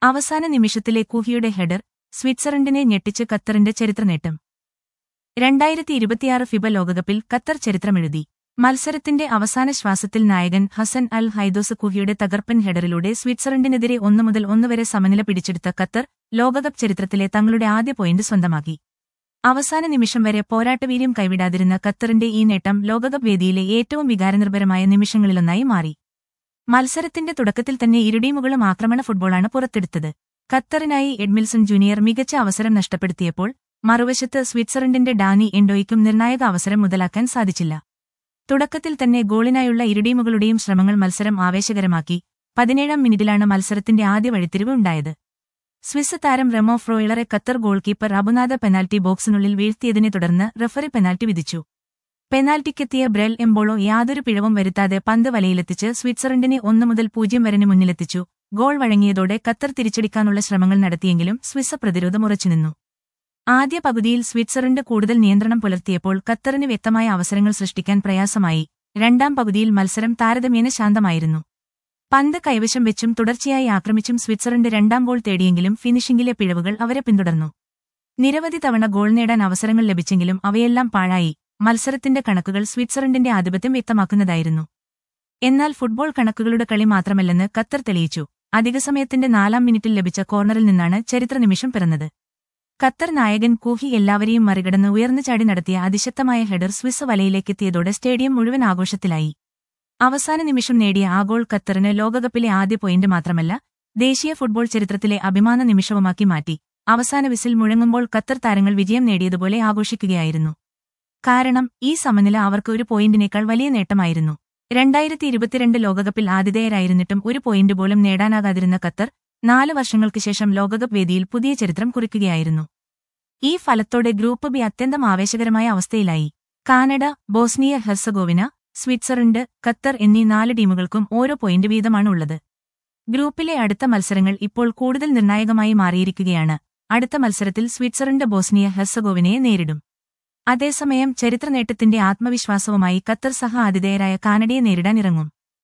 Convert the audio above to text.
അവസാന നിമിഷത്തിലെ കൂഹിയുടെ ഹെഡർ സ്വിറ്റ്സർലൻഡിനെ ഞെട്ടിച്ച് ഖത്തറിന്റെ ചരിത്രനേട്ടം രണ്ടായിരത്തി ഇരുപത്തിയാറ് ഫിബ ലോകകപ്പിൽ ഖത്തർ ചരിത്രമെഴുതി മത്സരത്തിന്റെ അവസാന ശ്വാസത്തിൽ നായകൻ ഹസൻ അൽ ഹൈദോസ് കുഹിയുടെ തകർപ്പൻ ഹെഡറിലൂടെ സ്വിറ്റ്സർലൻഡിനെതിരെ ഒന്നു മുതൽ ഒന്നുവരെ സമനില പിടിച്ചെടുത്ത ഖത്തർ ലോകകപ്പ് ചരിത്രത്തിലെ തങ്ങളുടെ ആദ്യ പോയിന്റ് സ്വന്തമാക്കി അവസാന നിമിഷം വരെ പോരാട്ടവീര്യം കൈവിടാതിരുന്ന ഖത്തറിന്റെ ഈ നേട്ടം ലോകകപ്പ് വേദിയിലെ ഏറ്റവും വികാരനിർഭരമായ നിമിഷങ്ങളിലൊന്നായി മാറി മത്സരത്തിന്റെ തുടക്കത്തിൽ തന്നെ ഇരുടീമുകളും ആക്രമണ ഫുട്ബോളാണ് പുറത്തെടുത്തത് ഖത്തറിനായി എഡ്മിൽസൺ ജൂനിയർ മികച്ച അവസരം നഷ്ടപ്പെടുത്തിയപ്പോൾ മറുവശത്ത് സ്വിറ്റ്സർലൻഡിന്റെ ഡാനി എൻഡോയ്ക്കും നിർണായക അവസരം മുതലാക്കാൻ സാധിച്ചില്ല തുടക്കത്തിൽ തന്നെ ഗോളിനായുള്ള ഇരുടീമുകളുടെയും ശ്രമങ്ങൾ മത്സരം ആവേശകരമാക്കി പതിനേഴാം മിനിറ്റിലാണ് മത്സരത്തിന്റെ ആദ്യ വഴിത്തിരിവ് ഉണ്ടായത് സ്വിസ് താരം റെമോ ഫ്രോയിളറെ Qatar goal keeper Abunada penalty ബോക്സിനുള്ളിൽ വീഴ്ത്തിയതിനെ തുടർന്ന് റഫറി പെനാൽറ്റി വിധിച്ചു പെനാൽറ്റിക്കെത്തിയ ബ്രെൽ എംബോളോ യാതൊരു പിഴവും വരുത്താതെ പന്ത് വലയിലെത്തിച്ച് സ്വിറ്റ്സർലൻഡിനെ ഒന്നു മുതൽ പൂജ്യം വരന് മുന്നിലെത്തിച്ചു ഗോൾ വഴങ്ങിയതോടെ ഖത്തർ തിരിച്ചടിക്കാനുള്ള ശ്രമങ്ങൾ നടത്തിയെങ്കിലും സ്വിസ് പ്രതിരോധം ഉറച്ചുനിന്നു ആദ്യ പകുതിയിൽ സ്വിറ്റ്സർലൻഡ് കൂടുതൽ നിയന്ത്രണം പുലർത്തിയപ്പോൾ ഖത്തറിന് വ്യക്തമായ അവസരങ്ങൾ സൃഷ്ടിക്കാൻ പ്രയാസമായി രണ്ടാം പകുതിയിൽ മത്സരം താരതമ്യേന ശാന്തമായിരുന്നു പന്ത് കൈവശം വെച്ചും തുടർച്ചയായി ആക്രമിച്ചും സ്വിറ്റ്സർലൻഡ് രണ്ടാം ഗോൾ തേടിയെങ്കിലും ഫിനിഷിംഗിലെ പിഴവുകൾ അവരെ പിന്തുടർന്നു നിരവധി തവണ ഗോൾ നേടാൻ അവസരങ്ങൾ ലഭിച്ചെങ്കിലും അവയെല്ലാം പാഴായി മത്സരത്തിന്റെ കണക്കുകൾ സ്വിറ്റ്സർലൻഡിന്റെ ആധിപത്യം വ്യക്തമാക്കുന്നതായിരുന്നു എന്നാൽ ഫുട്ബോൾ കണക്കുകളുടെ കളി മാത്രമല്ലെന്ന് ഖത്തർ തെളിയിച്ചു അധികസമയത്തിന്റെ നാലാം മിനിറ്റിൽ ലഭിച്ച കോർണറിൽ നിന്നാണ് ചരിത്ര നിമിഷം പിറന്നത് ഖത്തർ നായകൻ കൂഹി എല്ലാവരെയും മറികടന്ന് ഉയർന്നു ചാടി നടത്തിയ അതിശക്തമായ ഹെഡർ സ്വിസ് വലയിലേക്കെത്തിയതോടെ സ്റ്റേഡിയം മുഴുവൻ ആഘോഷത്തിലായി അവസാന നിമിഷം നേടിയ ആ ഗോൾ ഖത്തറിന് ലോകകപ്പിലെ ആദ്യ പോയിന്റ് മാത്രമല്ല ദേശീയ ഫുട്ബോൾ ചരിത്രത്തിലെ അഭിമാന നിമിഷവുമാക്കി മാറ്റി അവസാന വിസിൽ മുഴങ്ങുമ്പോൾ ഖത്തർ താരങ്ങൾ വിജയം നേടിയതുപോലെ ആഘോഷിക്കുകയായിരുന്നു കാരണം ഈ സമനില അവർക്ക് ഒരു പോയിന്റിനേക്കാൾ വലിയ നേട്ടമായിരുന്നു രണ്ടായിരത്തി ഇരുപത്തിരണ്ട് ലോകകപ്പിൽ ആതിഥേയരായിരുന്നിട്ടും ഒരു പോയിന്റ് പോലും നേടാനാകാതിരുന്ന ഖത്തർ നാല് വർഷങ്ങൾക്ക് ശേഷം ലോകകപ്പ് വേദിയിൽ പുതിയ ചരിത്രം കുറിക്കുകയായിരുന്നു ഈ ഫലത്തോടെ ഗ്രൂപ്പ് ബി അത്യന്തം ആവേശകരമായ അവസ്ഥയിലായി Canada Bosnia Herzegovina Switzerland Qatar എന്നീ നാല് ടീമുകൾക്കും ഓരോ പോയിന്റ് വീതമാണ് ഉള്ളത് ഗ്രൂപ്പിലെ അടുത്ത മത്സരങ്ങൾ ഇപ്പോൾ കൂടുതൽ നിർണായകമായി മാറിയിരിക്കുകയാണ് അടുത്ത മത്സരത്തിൽ സ്വിറ്റ്സർലൻഡ് ബോസ്നിയ ഹെർസഗോവിനയെ നേരിടും അതേസമയം ചരിത്ര നേട്ടത്തിന്റെ ആത്മവിശ്വാസവുമായി ഖത്തർ സഹ ആതിഥേയരായ കാനഡയെ നേരിടാനിറങ്ങും